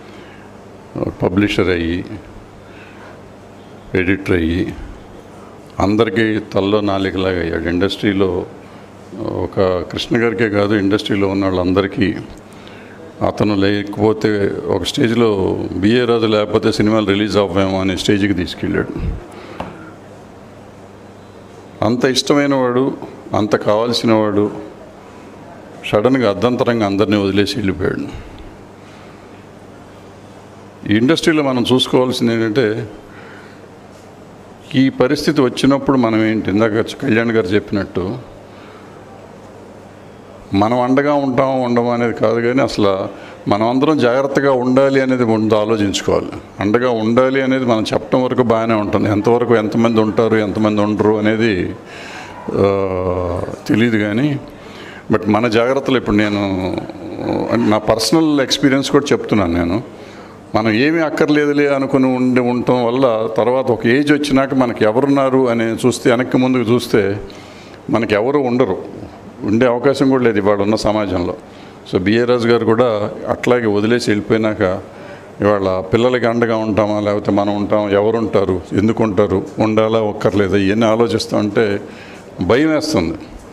పబ్లిషర్ అయ్యి ఎడిటర్ అయ్యి అందరికీ తల్లో నాలికలాగా అయ్యాడు ఇండస్ట్రీలో ఒక కృష్ణ గారికే కాదు ఇండస్ట్రీలో ఉన్న వాళ్ళందరికీ అతను లేకపోతే ఒక స్టేజ్లో బిఏ రాజు లేకపోతే సినిమాలు రిలీజ్ అవ్వేమో అనే స్టేజ్కి తీసుకెళ్ళాడు అంత ఇష్టమైన వాడు అంత కావాల్సిన వాడు సడన్గా అర్ధంతరంగా అందరినీ వదిలేసి వెళ్ళిపోయాడు ఈ ఇండస్ట్రీలో మనం చూసుకోవాల్సింది ఏంటంటే ఈ పరిస్థితి వచ్చినప్పుడు మనం ఏంటి ఇందాక కళ్యాణ్ గారు చెప్పినట్టు మనం అండగా ఉంటాం ఉండము అనేది కాదు కానీ అసలు మనం అందరం జాగ్రత్తగా ఉండాలి అనేది ముందు ఆలోచించుకోవాలి అండగా ఉండాలి అనేది మనం చెప్పడం వరకు బాగానే ఉంటుంది ఎంతవరకు ఎంతమంది ఉంటారు ఎంతమంది ఉండరు అనేది ఆ, తెలియదు కానీ బట్ మన జాగ్రత్తలు ఇప్పుడు నేను అంటే నా పర్సనల్ ఎక్స్పీరియన్స్ కూడా చెప్తున్నాను నేను మనం ఏమీ అక్కర్లేదులే అనుకుని ఉండి ఉండటం వల్ల తర్వాత ఒక ఏజ్ వచ్చినాక మనకి ఎవరున్నారు అని చూస్తే వెనక్కి ముందుకు చూస్తే మనకి ఎవరు ఉండరు ఉండే అవకాశం కూడా లేదు ఇవాళ ఉన్న సమాజంలో సో బిఏ రాజు గారు కూడా అట్లాగే వదిలేసి వెళ్ళిపోయినాక ఇవాళ పిల్లలకి అండగా ఉంటామా లేకపోతే మనం ఉంటాం ఎవరు ఉంటారు ఎందుకు ఉంటారు ఉండాలా ఒక్కర్లేదా ఇవన్నీ ఆలోచిస్తూ ఉంటే భయం వేస్తుంది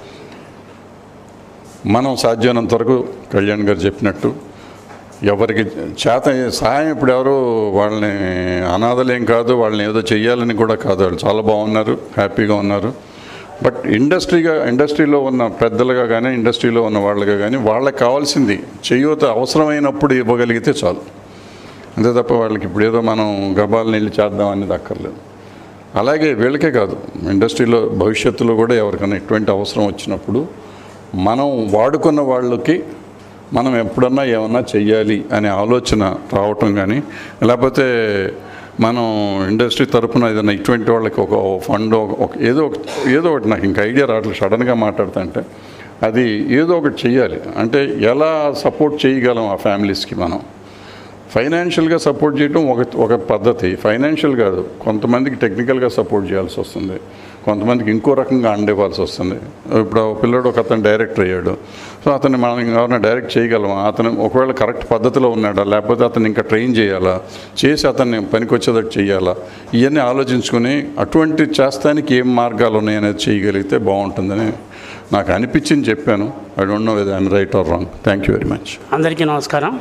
మనం సాధ్యమైనంత వరకు కళ్యాణ్ గారు చెప్పినట్టు ఎవరికి చేత సాయం ఇప్పుడు ఎవరు వాళ్ళని అనాథలేం కాదు వాళ్ళని ఏదో చెయ్యాలని కూడా కాదు వాళ్ళు చాలా బాగున్నారు హ్యాపీగా ఉన్నారు బట్ ఇండస్ట్రీగా ఇండస్ట్రీలో ఉన్న పెద్దలుగా కానీ ఇండస్ట్రీలో ఉన్న వాళ్ళగా కానీ వాళ్ళకి కావాల్సింది చేయూత అవసరమైనప్పుడు ఇవ్వగలిగితే చాలు అంతే తప్ప వాళ్ళకి ఇప్పుడు ఏదో మనం గబాలను వెళ్ళి చేద్దాం అనేది అక్కర్లేదు అలాగే వీళ్ళకే కాదు ఇండస్ట్రీలో భవిష్యత్తులో కూడా ఎవరికైనా ఎటువంటి అవసరం వచ్చినప్పుడు మనం వాడుకున్న వాళ్ళకి మనం ఎప్పుడన్నా ఏమన్నా చెయ్యాలి అనే ఆలోచన రావటం కానీ లేకపోతే మనం ఇండస్ట్రీ తరపున ఏదైనా ఇటువంటి వాళ్ళకి ఒక ఫండ్ ఒక ఏదో ఒక ఏదో ఒకటి నాకు ఇంకా ఐడియా రావట్లేదు సడన్గా మాట్లాడుతుంటే అది ఏదో ఒకటి చెయ్యాలి అంటే ఎలా సపోర్ట్ చేయగలం ఆ ఫ్యామిలీస్కి మనం ఫైనాన్షియల్గా సపోర్ట్ చేయడం ఒక ఒక పద్ధతి ఫైనాన్షియల్ కాదు కొంతమందికి టెక్నికల్గా సపోర్ట్ చేయాల్సి వస్తుంది కొంతమందికి ఇంకో రకంగా అండివ్వాల్సి వస్తుంది ఇప్పుడు ఆ పిల్లడు ఒక అతను డైరెక్టర్ అయ్యాడు సో అతన్ని మనం ఎవరైనా డైరెక్ట్ చేయగలమా అతను ఒకవేళ కరెక్ట్ పద్ధతిలో ఉన్నాడా లేకపోతే అతను ఇంకా ట్రైన్ చేయాలా చేసి అతన్ని పనికొచ్చేటట్టు చేయాలా ఇవన్నీ ఆలోచించుకొని అటువంటి చేస్తానికి ఏం మార్గాలు ఉన్నాయనేది చేయగలిగితే బాగుంటుందని నాకు అనిపించింది చెప్పాను I don't know whether I'm right or wrong thank you very much అందరికీ నమస్కారం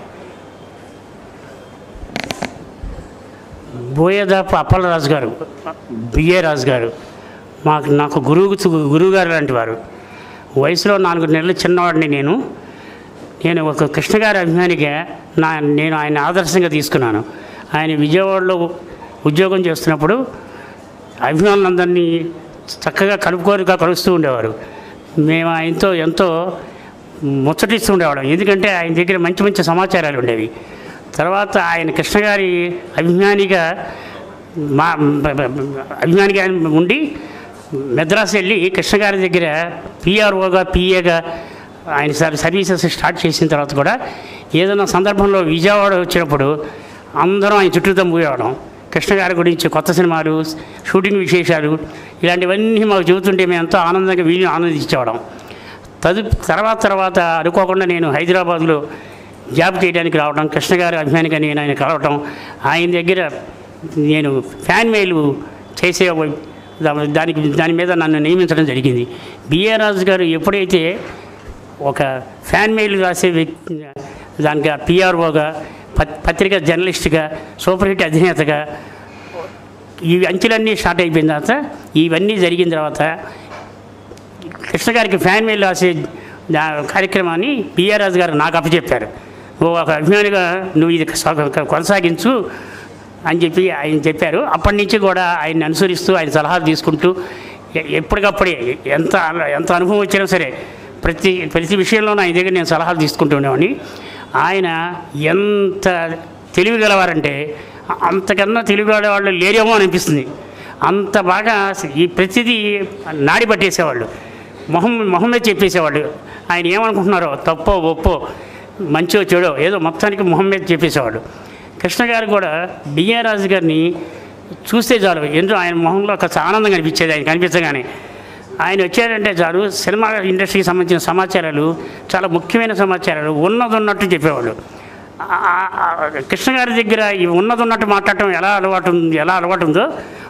బోయేదాపు అప్పలరాజు గారు బిఏ రాజు గారు మాకు నాకు గురువు గురువు గారు లాంటి వారు వయసులో నాలుగు నెలలు చిన్నవాడిని నేను నేను ఒక కృష్ణ గారి అభిమానిగా నా నేను ఆయన ఆదర్శంగా తీసుకున్నాను ఆయన విజయవాడలో ఉద్యోగం చేస్తున్నప్పుడు అభిమానులందరినీ చక్కగా కలుపుకోరుగా కలుస్తూ ఉండేవారు మేము ఆయనతో ఎంతో ముచ్చటిస్తూ ఉండేవాళ్ళం ఎందుకంటే ఆయన దగ్గర మంచి మంచి సమాచారాలు ఉండేవి తర్వాత ఆయన కృష్ణ గారి అభిమానిగా మా అభిమానిగా ఉండి మెద్రాసు వెళ్ళి కృష్ణ గారి దగ్గర పిఆర్ఓగా పిఏగా ఆయన సర్ సర్వీసెస్ స్టార్ట్ చేసిన తర్వాత కూడా ఏదైనా సందర్భంలో విజయవాడ వచ్చినప్పుడు అందరం ఆయన చుట్టూ తమ్ముకోవడం కృష్ణ గారి గురించి కొత్త సినిమాలు షూటింగ్ విశేషాలు ఇలాంటివన్నీ మాకు చెబుతుంటే మేము ఎంతో ఆనందంగా వీళ్ళు ఆనందించేవాళ్ళం తదు తర్వాత తర్వాత అనుకోకుండా నేను హైదరాబాద్లో జాబ్ చేయడానికి రావడం కృష్ణ గారి అభిమానిగా నేను ఆయన కలవటం ఆయన దగ్గర నేను ఫ్యాన్ మెయిల్ చేసే దా- దానికి దాని మీద నన్ను నియమించడం జరిగింది బిఏ రాజు గారు ఎప్పుడైతే ఒక ఫ్యాన్ మెయిల్ రాసే వ్యక్తి దానికి పిఆర్ఓగా పత్రిక జర్నలిస్ట్గా సూపర్ హిట్ అధినేతగా ఈ అంచెలన్నీ స్టార్ట్ అయిపోయిన తర్వాత ఇవన్నీ జరిగిన తర్వాత కృష్ణ గారికి ఫ్యాన్ మెయిల్ రాసే దా- కార్యక్రమాన్ని పిఆర్ రాజు గారు నాకు అప్పచెప్పారు నువ్వు ఒక అభిమానిగా నువ్వు ఇది కొ- కొనసాగించు అని చెప్పి ఆయన చెప్పారు అప్పటి నుంచి కూడా ఆయన్ని అనుసరిస్తూ ఆయన సలహాలు తీసుకుంటూ ఎ- ఎప్పటికప్పుడే ఎంత అను- ఎంత అనుభవం వచ్చినా సరే ప్రతి ప్రతి విషయంలోనూ ఆయన దగ్గర నేను సలహాలు తీసుకుంటూ ఉండేవాడిని ఆయన ఎంత తెలివి గలవారంటే అంతకన్నా తెలివి గల వాళ్ళు లేరేమో అనిపిస్తుంది అంత బాగా ఈ ప్రతిదీ నాడి పట్టేసేవాళ్ళు మొహం మొహం మీద చెప్పేసేవాళ్ళు ఆయన ఏమనుకుంటున్నారో తప్పో ఒప్పో మంచో చెడో ఏదో మొత్తానికి మొహం మీద చెప్పేసేవాడు కృష్ణ గారు కూడా బిఆర్ రాజు గారిని చూస్తే చాలు ఎందుకు ఆయన మొహంలో ఒక ఆనందం కనిపించేది ఆయన కనిపించగానే ఆయన వచ్చారంటే చాలు సినిమా ఇండస్ట్రీకి సంబంధించిన సమాచారాలు చాలా ముఖ్యమైన సమాచారాలు ఉన్నది ఉన్నట్టు చెప్పేవాళ్ళు ఆ- ఆ- కృష్ణ గారి దగ్గర ఈ ఉన్నది ఉన్నట్టు మాట్లాడటం ఎలా అలవాటు ఉంది ఎలా అలవాటు ఉందో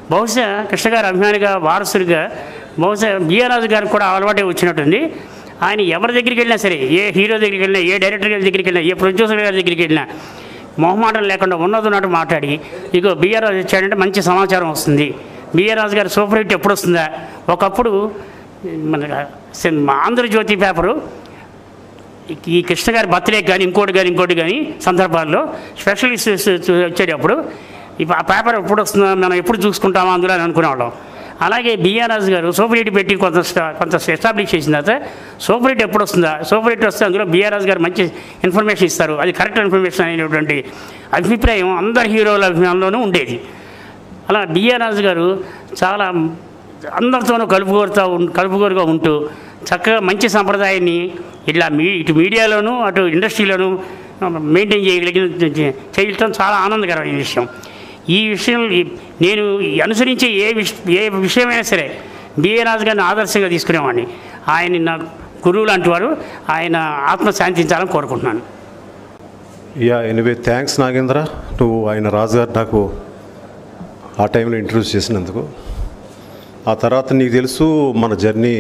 బహుశా కృష్ణ గారి అభిమానిగా వారసుడిగా బహుశా బిఆర్ రాజు గారికి కూడా అలవాటే వచ్చినట్టుంది ఆయన ఎవరి దగ్గరికి వెళ్ళినా సరే ఏ హీరో దగ్గరికి వెళ్ళినా ఏ డైరెక్టర్ గారి దగ్గరికి వెళ్ళినా ఏ ప్రొడ్యూసర్ గారి దగ్గరికి వెళ్ళినా మొహమాటం లేకుండా ఉన్నది ఉన్నట్టు మాట్లాడి ఇగో బిఆర్ రాజు వచ్చాడంటే మంచి సమాచారం వస్తుంది బిఆర్ రాజు గారి సూపర్ హిట్ ఎప్పుడు వస్తుందా ఒకప్పుడు మన ఆంధ్రజ్యోతి పేపరు ఈ కృష్ణ గారి బర్త్డే కానీ ఇంకోటి కానీ ఇంకోటి కానీ సందర్భాల్లో స్పెషలిస్ట్ వచ్చేటప్పుడు ఇప్పుడు ఆ పేపర్ ఎప్పుడు వస్తుందో మనం ఎప్పుడు చూసుకుంటామా అందులో అని అనుకునేవాళ్ళం అలాగే బిఆర్ రాజు గారు సూపర్ హిట్ పెట్టి కొంత స్టా- కొంత ఎస్టాబ్లిష్ చేసిన తర్వాత సూపర్ హిట్ ఎప్పుడు వస్తుందా సూపర్ హిట్ వస్తే అందులో బిఆర్ రాజు గారు మంచి ఇన్ఫర్మేషన్ ఇస్తారు అది కరెక్ట్ ఇన్ఫర్మేషన్ అనేటువంటి అభిప్రాయం అందరి హీరోల అభిమానంలోనూ ఉండేది అలా బిఆర్ రాజు గారు చాలా అందరితోనూ కలుపుకోరుతా ఉం కలుపుకోరుగా ఉంటూ చక్కగా మంచి సంప్రదాయాన్ని ఇలా మీ ఇటు మీడియాలోనూ అటు ఇండస్ట్రీలోనూ మెయింటైన్ చేయగలిగిన చేయటం చాలా ఆనందకరమైన విషయం ఈ విషయం ఈ- నేను ఈ అనుసరించే ఏ విష ఏ విషయమైనా సరే బిఏ రాజు గారిని ఆదర్శంగా తీసుకునేవాడిని ఆయన నా గురువు లాంటి వారు ఆయన ఆత్మ శాంతించాలని కోరుకుంటున్నాను యా ఎనివే థ్యాంక్స్ నాగేంద్ర నువ్వు ఆయన రాజుగారు నాకు ఆ టైంలో ఇంట్రడ్యూస్ చేసినందుకు ఆ తర్వాత నీకు తెలుసు మన జర్నీ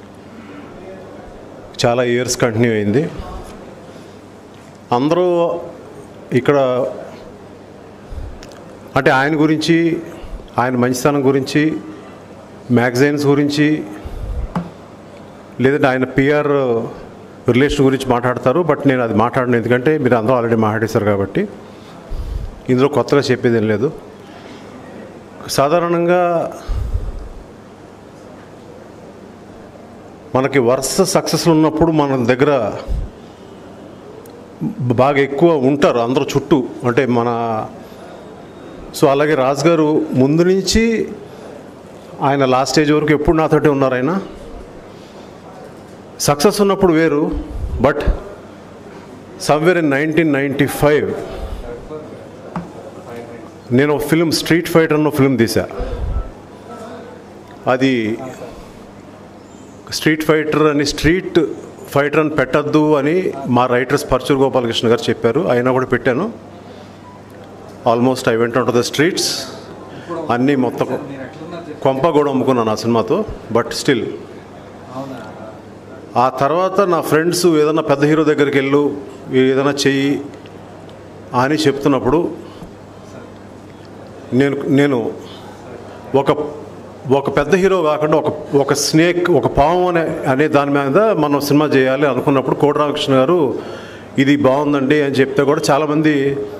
చాలా ఇయర్స్ కంటిన్యూ అయింది అందరూ ఇక్కడ అంటే ఆయన గురించి ఆయన మంచితనం గురించి మ్యాగజైన్స్ గురించి లేదంటే ఆయన పిఆర్ రిలేషన్ గురించి మాట్లాడతారు బట్ నేను అది మాట్లాడను ఎందుకంటే మీరు అందరూ ఆల్రెడీ మాట్లాడేశారు కాబట్టి ఇందులో కొత్తగా చెప్పేది ఏం లేదు సాధారణంగా మనకి వరుస సక్సెస్లు ఉన్నప్పుడు మన దగ్గర బాగా ఎక్కువ ఉంటారు అందరూ చుట్టూ అంటే మన సో అలాగే రాజు గారు ముందు నుంచి ఆయన లాస్ట్ స్టేజ్ వరకు ఎప్పుడు నాతోటే ఉన్నారు ఆయన సక్సెస్ ఉన్నప్పుడు వేరు but somewhere in nineteen ninety five నేను ఒక ఫిల్మ్ స్ట్రీట్ ఫైటర్ అన్న ఫిల్మ్ తీసా అది స్ట్రీట్ ఫైటర్ అని స్ట్రీట్ ఫైటర్ అని పెట్టద్దు అని మా రైటర్స్ పరచూరు గోపాలకృష్ణ గారు చెప్పారు అయినా కూడా పెట్టాను almost I went to the streets అన్నీ మొత్తం కొంప కూడా అమ్ముకున్నాను ఆ సినిమాతో బట్ స్టిల్ ఆ తర్వాత నా ఫ్రెండ్స్ ఏదైనా పెద్ద హీరో దగ్గరికి వెళ్ళు ఏదైనా చెయ్యి అని చెప్తున్నప్పుడు నేను నేను ఒక ఒక పెద్ద హీరో కాకుండా ఒక ఒక స్నేక్ ఒక పాము అనే అనే దాని మీద మనం సినిమా చేయాలి అనుకున్నప్పుడు కోటి రామకృష్ణ గారు ఇది బాగుందండి అని చెప్తే కూడా చాలామంది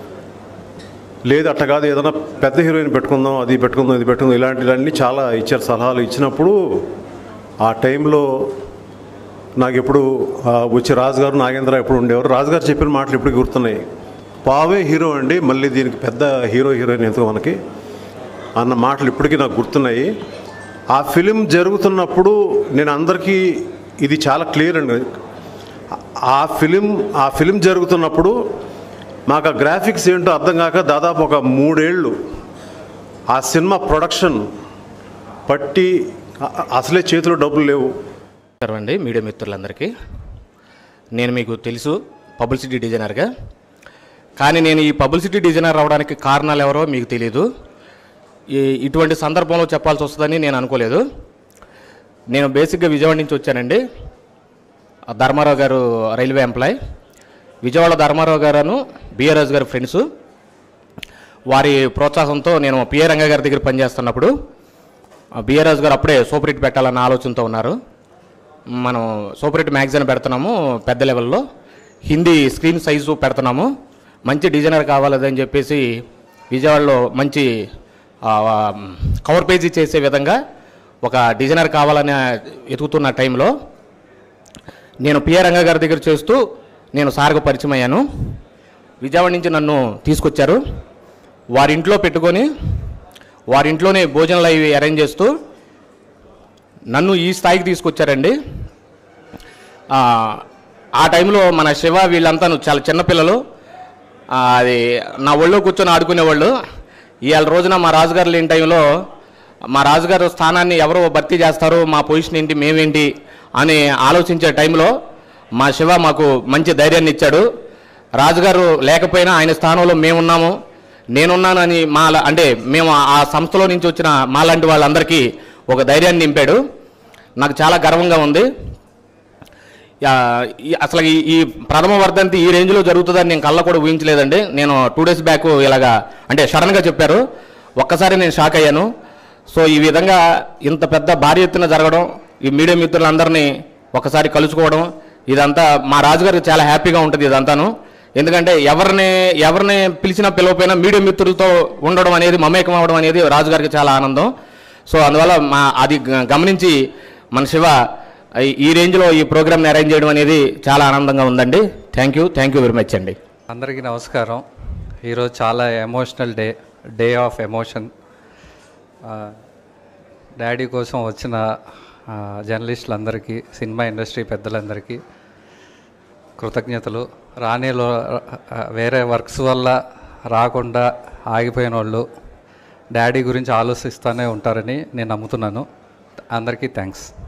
లేదు అట్లా కాదు ఏదైనా పెద్ద హీరోయిన్ పెట్టుకుందాం అది పెట్టుకుందాం ఇది పెట్టుకుందాం ఇలాంటివన్నీ చాలా ఇచ్చారు సలహాలు ఇచ్చినప్పుడు ఆ టైంలో నాకు ఎప్పుడు ఆ, వచ్చి రాజుగారు నాగేంద్ర ఎప్పుడు ఉండేవారు రాజుగారు చెప్పిన మాటలు ఇప్పటికి గుర్తున్నాయి పావే హీరో అండి మళ్ళీ దీనికి పెద్ద హీరో హీరోయిన్ ఎందుకు మనకి అన్న మాటలు ఇప్పటికీ నాకు గుర్తున్నాయి ఆ ఫిలిం జరుగుతున్నప్పుడు నేను అందరికీ ఇది చాలా క్లియర్ అండి ఆ ఫిలిం ఆ ఫిలిం జరుగుతున్నప్పుడు మాకు ఆ గ్రాఫిక్స్ ఏంటో అర్థం కాక దాదాపు ఒక మూడేళ్ళు ఆ సినిమా ప్రొడక్షన్ పట్టి అ- అసలే చేతిలో డబ్బులు లేవు నమస్కారం అండి మీడియా మిత్రులందరికీ నేను మీకు తెలుసు పబ్లిసిటీ డిజైనర్గా కానీ నేను ఈ పబ్లిసిటీ డిజైనర్ అవడానికి కారణాలు ఎవరో మీకు తెలియదు ఈ ఇటువంటి సందర్భంలో చెప్పాల్సి వస్తుందని నేను అనుకోలేదు నేను బేసిక్గా విజయవాడ నుంచి వచ్చానండి ఆ ధర్మారావు గారు రైల్వే ఎంప్లాయ్ విజయవాడ ధర్మారావు గారు బిఆర్ఎస్ గారి ఫ్రెండ్స్ వారి ప్రోత్సాహంతో నేను పిఏ రంగ గారి దగ్గర పనిచేస్తున్నప్పుడు బిఆర్ఎస్ గారు అప్పుడే సూపర్ హిట్ పెట్టాలన్న ఆలోచనతో ఉన్నారు మనం సూపర్ హిట్ మ్యాగజైన్ పెడుతున్నాము పెద్ద లెవెల్లో హిందీ స్క్రీన్ సైజు పెడుతున్నాము మంచి డిజైనర్ కావాలని చెప్పేసి విజయవాడలో మంచి ఆ, కవర్ పేజీ చేసే విధంగా ఒక డిజైనర్ కావాలని ఎతుకుతున్న టైంలో నేను పిఆర్ రంగ గారి దగ్గర చేస్తూ నేను సార్కు పరిచయం అయ్యాను విజయవాడ నుంచి నన్ను తీసుకొచ్చారు వారింట్లో పెట్టుకొని వారింట్లోనే భోజనాలు అవి అరేంజ్ చేస్తూ నన్ను ఈ స్థాయికి తీసుకొచ్చారండి ఆ, ఆ టైంలో మన శివ వీళ్ళంతా చాలా చిన్నపిల్లలు ఆ, అది నా ఒళ్ళో కూర్చొని ఆడుకునేవాళ్ళు ఇవాళ రోజున మా రాజుగారు లేని టైంలో మా రాజుగారు స్థానాన్ని ఎవరు భర్తీ చేస్తారు మా పొజిషన్ ఏంటి మేమేంటి అని ఆలోచించే టైంలో మా శివ మాకు మంచి ధైర్యాన్ని ఇచ్చాడు రాజుగారు లేకపోయినా ఆయన స్థానంలో మేమున్నాము నేనున్నానని మా లా- అంటే మేము ఆ సంస్థలో నుంచి వచ్చిన మాలాంటి వాళ్ళందరికీ ఒక ధైర్యాన్ని నింపాడు నాకు చాలా గర్వంగా ఉంది యా, ఈ- అసలు ఈ ఈ ప్రథమ వర్ధంతి ఈ రేంజ్లో జరుగుతుందని నేను కళ్ళ కూడా ఊహించలేదండి నేను టూ డేస్ బ్యాక్ ఇలాగా అంటే సడన్గా చెప్పారు ఒక్కసారి నేను షాక్ అయ్యాను సో ఈ విధంగా ఇంత పెద్ద భారీ ఎత్తున జరగడం ఈ మీడియా మిత్రులందరినీ ఒకసారి కలుసుకోవడం ఇదంతా మా రాజుగారికి చాలా హ్యాపీగా ఉంటుంది ఇదంతాను ఎందుకంటే ఎవరిని ఎవరిని పిలిచినా పిలవపోయినా మీడియా మిత్రులతో ఉండడం అనేది మమేకం అవ్వడం అనేది రాజుగారికి చాలా ఆనందం సో అందువల్ల మా అది గ- గమనించి మన శివ ఈ- ఈ రేంజ్లో ఈ ప్రోగ్రామ్ని అరేంజ్ చేయడం అనేది చాలా ఆనందంగా ఉందండి thank you thank you very much అండి అందరికీ నమస్కారం ఈరోజు చాలా emotional day day of emotion daddy కోసం వచ్చిన ఆ, జర్నలిస్టులందరికీ సినిమా ఇండస్ట్రీ పెద్దలందరికీ కృతజ్ఞతలు రాణిలో ఆ, వేరే వర్క్స్ వల్ల రాకుండా ఆగిపోయిన వాళ్ళు డాడీ గురించి ఆలోచిస్తూనే ఉంటారని నేను నమ్ముతున్నాను అందరికీ థ్యాంక్స్